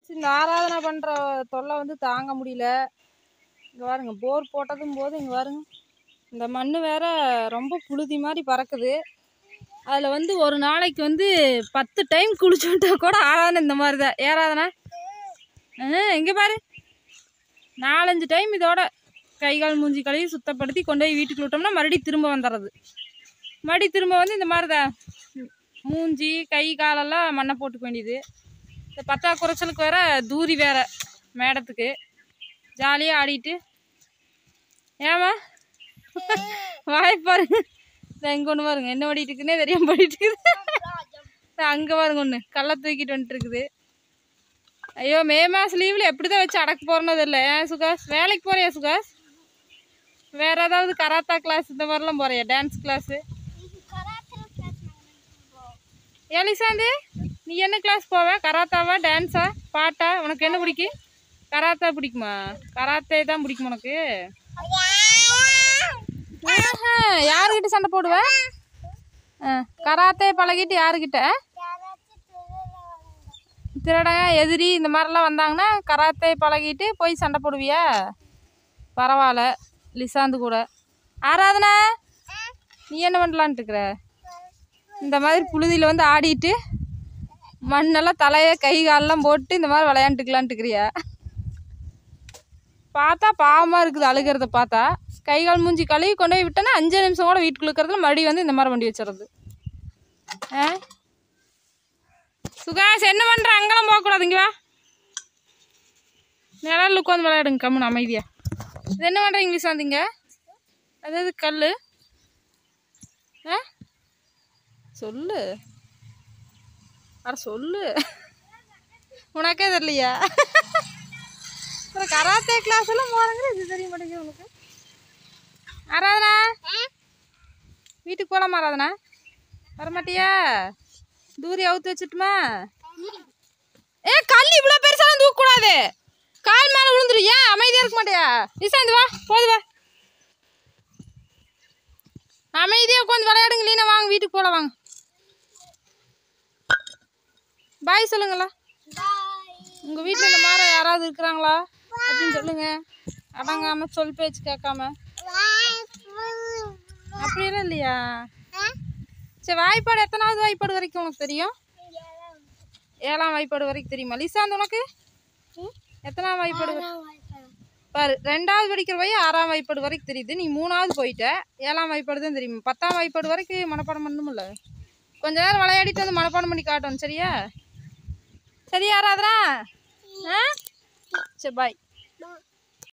இந்த ஆராதனை பண்ணுற தொல்லை வந்து தாங்க முடியல இங்கே பாருங்க போர் போட்டதும் போது இங்கே பாருங்க இந்த மண் வேற ரொம்ப புழுதி மாதிரி பறக்குது அதில் வந்து ஒரு நாளைக்கு வந்து பத்து டைம் குளிச்சு விட்டா கூட ஆராதனை இந்த மாதிரி தான் ஏறாதனா இங்கே பாரு நாலஞ்சு டைம் இதோட கை கால் மூஞ்சி கழுவி சுத்தப்படுத்தி கொண்டு போய் வீட்டுக்குள்ள விட்டோம்னா மறுபடியும் திரும்ப வந்துடுறது மறுபடியும் திரும்ப வந்து இந்த மாதிரி தான் மூஞ்சி கை காலெல்லாம் மண்ணை போட்டுக்க வேண்டியது இந்த பத்தா குறைச்சலுக்கு வேற தூரி வேற மேடத்துக்கு ஜாலியாக ஆடிட்டு ஏமா வாய் பாருங்க எங்கே ஒன்று பாருங்க என்ன ஓடிட்டு இருக்குன்னே தெரியாம ஓடிட்டு இருக்குது அங்கே பாருங்க ஒன்று கல்லை தூக்கிட்டு வந்துட்டு இருக்குது ஐயோ மே மாதம் லீவில் எப்படி தான் வச்சு அடக்க போகிறோன்னு தெரியல ஏன் சுகாஷ் வேலைக்கு போறியா சுகாஷ் வேற ஏதாவது கராத்தா கிளாஸ் இந்த மாதிரிலாம் போறியா டான்ஸ் கிளாஸு ஏலிசாந்து நீ என்ன கிளாஸ் போவ கராத்தாவா டான்ஸா பாட்டா உனக்கு என்ன பிடிக்கும் கராத்தா பிடிக்குமா கராத்தே தான் பிடிக்கும் உனக்கு ஆஹா, யாருக்கிட்ட சண்டை போடுவ ஆ, கராத்தே பழகிட்டு யாருக்கிட்ட திருடன் எதிரி இந்த மாதிரிலாம் வந்தாங்கன்னா கராத்தே பழகிட்டு போய் சண்டை போடுவியா பரவாயில்ல லிசாந்து கூட ஆராதனா நீ என்ன பண்ணலான்ட்டு இருக்கிற இந்த மாதிரி புழுதியில் வந்து ஆடிட்டு மண்ணெல்லாம் தலையை கை காலெல்லாம் போட்டு இந்த மாதிரி விளையாண்டுக்கலான்ட்டு இருக்கிறியா பார்த்தா பாவமாக இருக்குது அழுகிறத பார்த்தா கை கால் மூஞ்சி கழுவி கொண்டு போய் விட்டோன்னா அஞ்சு நிமிஷம் கூட வீட்டுக்குள்ள இருக்கிறதுல மறுபடியும் வந்து இந்த மாதிரி வண்டி வச்சிடுறது ஆ சுகாஷ் என்ன பண்ணுற அங்கெல்லாம் போகக்கூடாது இங்கே வா நிழல் உட்காந்து விளையாடுங்க கம்முன்னு அமைதியா இது என்ன பண்ணுற இங்கிலீஷ் வந்தீங்க அதாவது கல் ஆ சொல்லு அட சொல்லு உனக்கே தெரியலையா அப்புறம் கராத்தே கிளாஸ் எல்லாம் போகிறாங்க இது தெரிய மாட்டேங்குது உனக்கு ஆராதனா வீட்டுக்கு போகலாமா ஆராதனா வரமாட்டியா தூரி அவுத்து வச்சுட்டுமா ஏ கல் இவ்வளோ பெருசாலாம் தூக்கக்கூடாது கால் மேலே விழுந்துரு ஏன் அமைதியாக இருக்க மாட்டியா நிசாந்து வா போது வா அமைதியாக உட்காந்து விளையாடுங்க இல்லைன்னா வாங்க வீட்டுக்கு போகலாம் வாங்க பாய் சொல்லுங்களா உங்கள் வீட்டில் இந்த மாதிரி யாராவது இருக்கிறாங்களா அப்படின்னு சொல்லுங்க அடங்காம சொல் பேச்சு கேட்காம அப்படியெல்லாம் இல்லையா சரி வாய்ப்பாடு எத்தனாவது வாய்ப்பாடு வரைக்கும் உனக்கு தெரியும் ஏழாம் வாய்ப்பாடு வரைக்கும் தெரியுமா லிசாந்த் உனக்கு எத்தனாம் வாய்ப்பாடு வரை- பாரு ரெண்டாவது படிக்கிற வரை ஆறாம் வாய்ப்பாடு வரைக்கும் தெரியுது நீ மூணாவது போயிட்ட ஏழாம் வாய்ப்பாடு தான் தெரியுமா பத்தாம் வாய்ப்பாடு வரைக்கும் மனப்பாடம் பண்ணணும்ல கொஞ்ச நேரம் விளையாடிட்டு வந்து மனப்பாடம் பண்ணி காட்டணும் சரியா சரியா ராதரா ஆ சரி பாய்